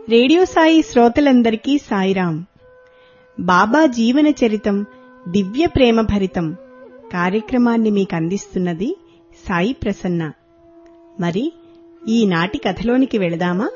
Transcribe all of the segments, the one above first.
radio Sai శ్రోతలందరికీ సాయిరాం బాబా జీవన చరితం దివ్య ప్రేమ భరితం కార్యక్రమాన్ని మీకు అందిస్తున్నది సాయి ప్రసన్న మరి ఈనాటి కథలోనికి వెళదామా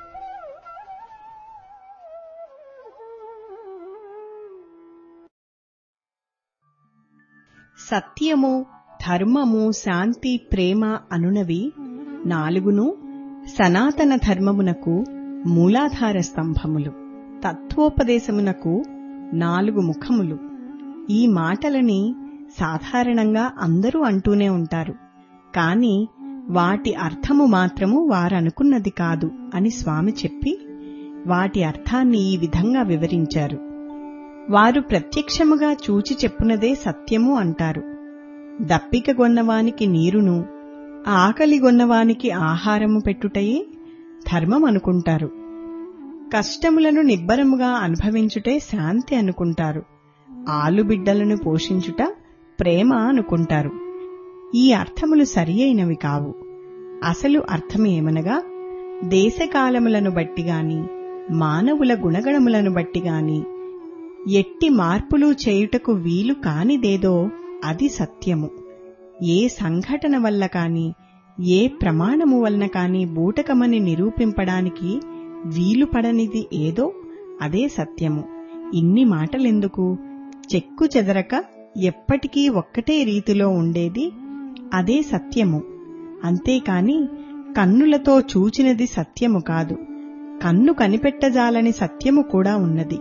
సత్యము ధర్మము శాంతి ప్రేమ అనునవి నాలుగును సనాతన ధర్మమునకు మూలాధార స్తంభములు తత్వోపదేశమునకు నాలుగు ముఖములు ఈ మాటలని సాధారణంగా అందరూ అంటూనే ఉంటారు కాని వాటి అర్థము మాత్రము వారనుకున్నది కాదు అని స్వామి చెప్పి వాటి అర్థాన్ని ఈ విధంగా వివరించారు వారు ప్రత్యక్షముగా చూచి చెప్పునదే సత్యము అంటారు దప్పిక గొన్నవానికి నీరును ఆకలి గొన్నవానికి ఆహారము పెట్టుటయే ధర్మం అనుకుంటారు కష్టములను నిబ్బరముగా అనుభవించుటే శాంతి అనుకుంటారు ఆలుబిడ్డలను పోషించుట ప్రేమ అనుకుంటారు ఈ అర్థములు సరియైనవి కావు అసలు అర్థమేమనగా దేశకాలములను బట్టిగాని మానవుల గుణగణములను బట్టిగాని ఎట్టి మార్పులు చేయుటకు వీలు కానిదేదో అది సత్యము ఏ సంఘటన వల్ల కాని ఏ ప్రమాణము వలన కాని బూటకమని నిరూపింపడానికి వీలు పడనిది ఏదో అదే సత్యము ఇన్ని మాటలెందుకు చెక్కు చెదరక ఎప్పటికీ ఒక్కటే రీతిలో ఉండేది అదే సత్యము అంతేకాని కన్నులతో చూచినది సత్యము కాదు కన్ను కనిపెట్టజాలని సత్యము కూడా ఉన్నది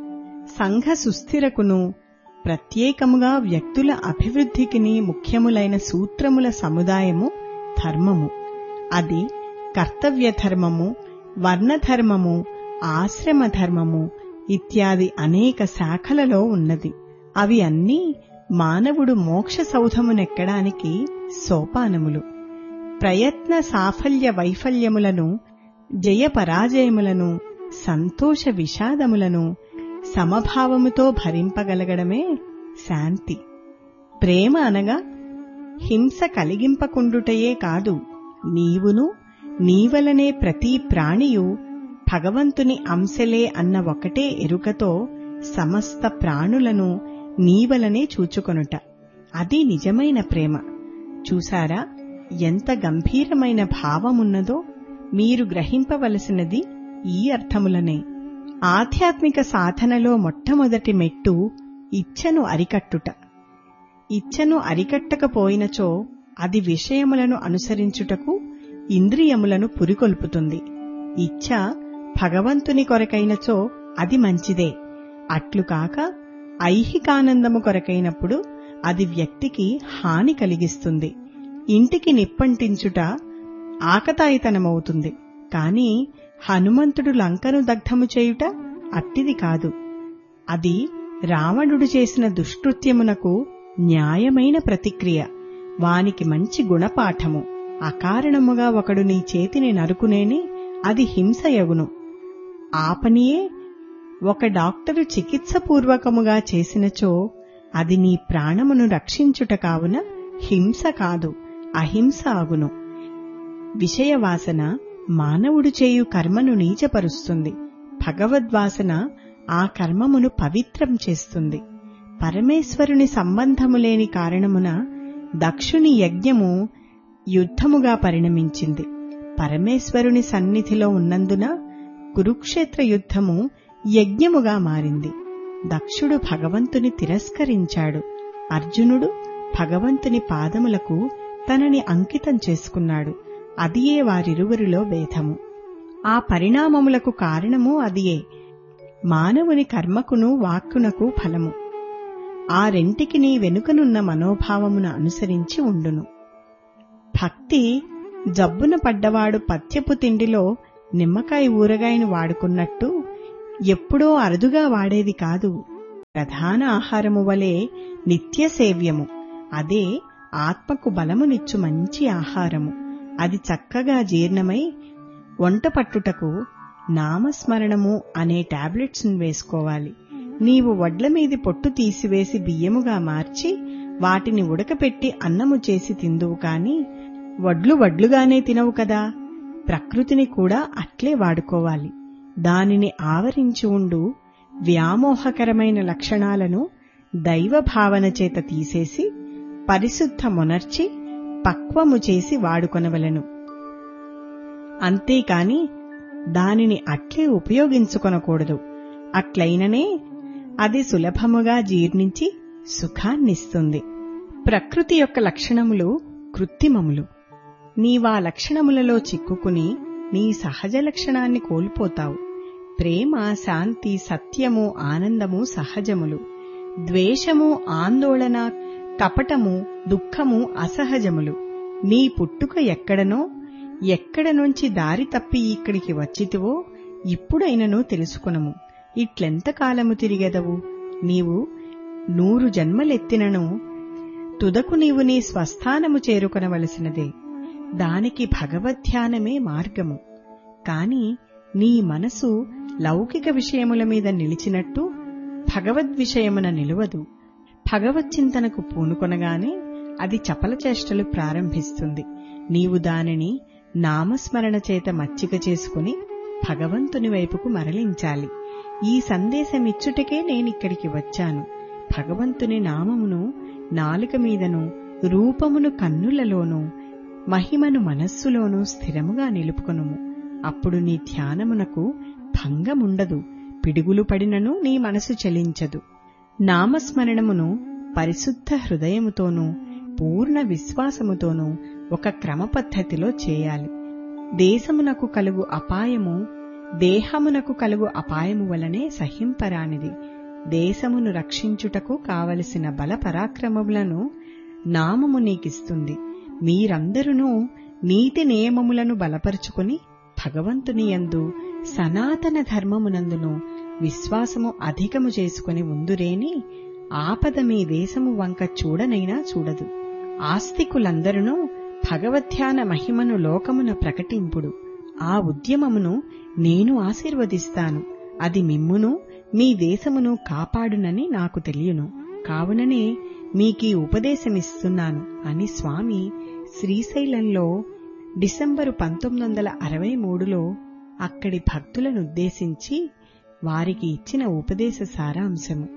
సంఘ సుస్థిరకును ప్రత్యేకముగా వ్యక్తుల అభివృద్ధికిని ముఖ్యములైన సూత్రముల సముదాయము ధర్మము అది కర్తవ్య ధర్మము వర్ణధర్మము ఆశ్రమ ధర్మము ఇత్యాది అనేక శాఖలలో ఉన్నది అవి అన్నీ మానవుడు మోక్ష సౌధమునెక్కడానికి సోపానములు ప్రయత్న సాఫల్య వైఫల్యములను జయ పరాజయములను సంతోష విషాదములను సమభావముతో భరింపగలగడమే శాంతి ప్రేమ అనగా హింస కలిగింపకుండుటయే కాదు నీవును నీవలనే ప్రతి ప్రాణియు భగవంతుని అంశలే అన్న ఒకటే ఎరుకతో సమస్త ప్రాణులను నీవలనే చూచుకొనుట అది నిజమైన ప్రేమ చూసారా ఎంత గంభీరమైన భావమున్నదో మీరు గ్రహింపవలసినది ఈ అర్థములనే ఆధ్యాత్మిక సాధనలో మొట్టమొదటి మెట్టు ఇచ్ఛను అరికట్టుట ఇచ్ఛను అరికట్టకపోయినచో అది విషయములను అనుసరించుటకు ఇంద్రియములను పురికొల్పుతుంది ఇచ్ఛ భగవంతుని కొరకైనచో అది మంచిదే అట్లు కాక ఐహికానందము కొరకైనప్పుడు అది వ్యక్తికి హాని కలిగిస్తుంది ఇంటికి నిప్పంటించుట ఆకతాయితనమవుతుంది కాని హనుమంతుడు లంకను దగ్ధము చేయుట అట్టిది కాదు అది రావణుడు చేసిన దుష్కృత్యమునకు న్యాయమైన ప్రతిక్రియ వానికి మంచి గుణపాఠము అకారణముగా ఒకడు నీ చేతిని నరుకునేని అది హింసయగును ఆ పనియే ఒక డాక్టరు చికిత్సపూర్వకముగా చేసినచో అది నీ ప్రాణమును రక్షించుట కావున హింస కాదు అహింస అగును విషయవాసన మానవుడు చేయు కర్మను నీచపరుస్తుంది భగవద్వాసన ఆ కర్మమును పవిత్రం చేస్తుంది పరమేశ్వరుని సంబంధము లేని కారణమున దక్షుని యజ్ఞము యుద్ధముగా పరిణమించింది పరమేశ్వరుని సన్నిధిలో ఉన్నందున కురుక్షేత్ర యుద్ధము యజ్ఞముగా మారింది దక్షుడు భగవంతుని తిరస్కరించాడు అర్జునుడు భగవంతుని పాదములకు తనని అంకితం చేసుకున్నాడు అదియే వారిరువురిలో భేదము ఆ పరిణామములకు కారణము అదియే మానవుని కర్మకును వాక్కునకు ఫలము ఆ రెంటికి నీ వెనుకనున్న మనోభావమును అనుసరించి ఉండును భక్తి జబ్బున పడ్డవాడు పత్యపు తిండిలో నిమ్మకాయ ఊరగాయను వాడుకున్నట్టు ఎప్పుడో అరుదుగా వాడేది కాదు ప్రధాన ఆహారము వలె నిత్యసేవ్యము అదే ఆత్మకు బలమునిచ్చు మంచి ఆహారము అది చక్కగా జీర్ణమై వంట పట్టుటకు నామస్మరణము అనే టాబ్లెట్స్ వేసుకోవాలి నీవు వడ్ల మీది పొట్టు తీసివేసి బియ్యముగా మార్చి వాటిని ఉడకపెట్టి అన్నము చేసి తిందువు కాని వడ్లు వడ్లుగానే తినవు కదా ప్రకృతిని కూడా అట్లే వాడుకోవాలి దానిని ఆవరించి ఉండు వ్యామోహకరమైన లక్షణాలను దైవభావన చేత తీసేసి పరిశుద్ధమునర్చి పక్వము చేసి వాడుకొనవలెను అంతేకాని దానిని అట్లే ఉపయోగించుకొనకూడదు అట్లయిననే అది సులభముగా జీర్ణించి సుఖాన్నిస్తుంది ప్రకృతి యొక్క లక్షణములు కృత్రిమములు నీవా లక్షణములలో చిక్కుకుని నీ సహజ లక్షణాన్ని కోల్పోతావు ప్రేమ శాంతి సత్యము ఆనందము సహజములు ద్వేషము ఆందోళన కపటము దుఃఖము అసహజములు నీ పుట్టుక ఎక్కడనో ఎక్కడ నుంచి దారి తప్పి ఇక్కడికి వచ్చితివో ఇప్పుడైనను తెలుసుకునము ఇట్లెంతకాలము తిరిగెదవు నీవు నూరు జన్మలెత్తినను తుదకు నీవు నీ స్వస్థానము చేరుకొనవలసినదే దానికి భగవద్ధ్యానమే మార్గము కాని నీ మనసు లౌకిక విషయముల మీద నిలిచినట్టు భగవద్విషయమున నిలువదు భగవచ్చింతనకు పూనుకొనగానే అది చపల చేష్టలు ప్రారంభిస్తుంది నీవు దానిని నామస్మరణ చేత మచ్చిక చేసుకుని భగవంతుని వైపుకు మరలించాలి ఈ సందేశమిచ్చుటకే నేనిక్కడికి వచ్చాను భగవంతుని నామమును నాలుక మీదను రూపమును కన్నులలోనూ మహిమను మనస్సులోనూ స్థిరముగా నిలుపుకొనుము అప్పుడు నీ ధ్యానమునకు భంగముండదు పిడుగులు పడినను నీ మనసు చలించదు నామస్మరణమును పరిశుద్ధ హృదయముతోనూ పూర్ణ విశ్వాసముతోనూ ఒక క్రమపద్ధతిలో చేయాలి దేశమునకు కలుగు అపాయము దేహమునకు కలుగు అపాయము వలనే సహింపరానిది దేశమును రక్షించుటకు కావలసిన బల పరాక్రమములను నామము నీకిస్తుంది మీరందరూ నీతి నియమములను బలపరుచుకుని భగవంతుని యందు సనాతన ధర్మమునందును విశ్వాసము అధికము చేసుకుని ఉందురేని ఆపద మీ దేశము వంక చూడనైనా చూడదు ఆస్తికులందరూ భగవధ్యాన మహిమను లోకమున ప్రకటింపుడు ఆ ఉద్యమమును నేను ఆశీర్వదిస్తాను అది మిమ్మును మీ దేశమును కాపాడునని నాకు తెలియను కావుననే మీకీ ఉపదేశమిస్తున్నాను అని స్వామి శ్రీశైలంలో డిసెంబరు పంతొమ్మిది వందల అరవై మూడులో అక్కడి భక్తులనుద్దేశించి వారికి ఇచ్చిన ఉపదేశ సారాంశము